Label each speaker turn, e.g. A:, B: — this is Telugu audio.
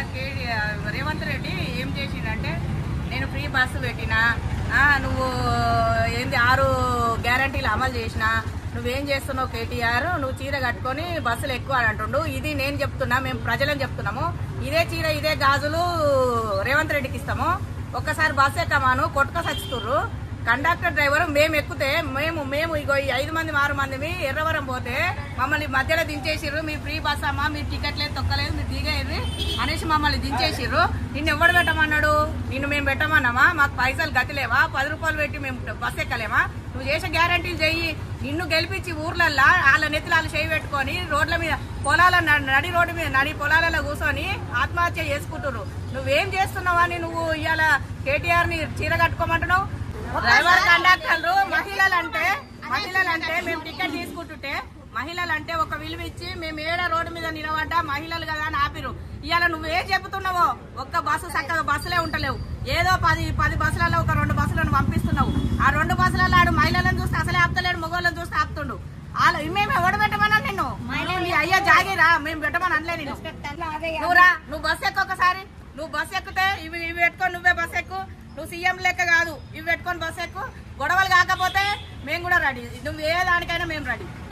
A: కే రేవంత్ రెడ్డి ఏం చేసిండంటే నేను ఫ్రీ బస్సు పెట్టినా ఆ, నువ్వు ఏంది ఆరు గ్యారంటీలు అమలు చేసినా నువ్వేం చేస్తున్నావు కేటీఆర్ నువ్వు చీర కట్టుకొని బస్సులు ఎక్కువ అని అంటుండు ఇది నేను చెప్తున్నా మేము ప్రజలని చెప్తున్నాము ఇదే చీర ఇదే గాజులు రేవంత్ రెడ్డికి ఇస్తాము ఒక్కసారి బస్సు ఎక్కమాను కొట్టుక సచ్చుతుర్రు కండక్టర్ డ్రైవర్ మేము ఎక్కితే మేము మేము ఇగో ఈ ఐదు మంది ఆరు మందిమి ఎర్రవరం పోతే మమ్మల్ని మధ్యలో దించేసిర్రు మీ ఫ్రీ బస్ అమ్మా మీరు టికెట్ లేదు తొక్కలేదు మీరు దిగేది అనేసి మమ్మల్ని దించేసిర్రు నిన్ను ఎవడు పెట్టమన్నాడు నిన్ను మేము పెట్టమన్నామా మాకు పైసలు గతిలేవా పది రూపాయలు పెట్టి మేము బస్ ఎక్కలేమా నువ్వు చేసే గ్యారంటీలు చెయ్యి నిన్ను గెలిపించి ఊర్లల్లా వాళ్ళ నెత్తులు వాళ్ళు చేయి పెట్టుకొని రోడ్ల మీద పొలాల న- నడి రోడ్డు మీద నడి పొలాలలో కూర్చొని ఆత్మహత్య చేసుకుంటున్నారు నువ్వేం చేస్తున్నావని నువ్వు ఇవాళ కేటీఆర్ ని చీర కట్టుకోమంటున్నావు డ్రైవర్ కండక్టర్లు మహిళలు అంటే మహిళలు అంటే మేము టికెట్ తీసుకుంటుంటే మహిళలు అంటే ఒక విలువ ఇచ్చి మేము ఏడ రోడ్డు మీద నిలబడ్డా మహిళలు కదా అని ఆపిరు ఇవాళ నువ్వేం చెబుతున్నావో ఒక్క బస్సు చక్కగా బస్సులే ఉంటలేవు ఏదో పది పది బస్సులలో ఒక రెండు బస్సులను పంపిస్తున్నావు ఆ రెండు బస్సులలో ఆడు మహిళలను చూస్తే అసలే ఆపుతలేడు మగవాళ్ళని చూస్తే ఆపుతుండు వాళ్ళు మేము ఎవడు పెట్టమన్నా నిన్ను నీ అయ్యా జాగిరా మేము పెట్టమని అనలే నేను నువ్వు రా నువ్వు బస్సు ఎక్కు ఒకసారి నువ్వు బస్సు ఎక్కితే ఇవి ఇవి పెట్టుకొని నువ్వే బస్సు ఎక్కు నువ్వు సీఎం లెక్క కాదు ఇవి పెట్టుకొని బస్సు ఎక్కు గొడవలు కాకపోతే మేము కూడా రెడీ నువ్వు ఏ దానికైనా మేము రెడీ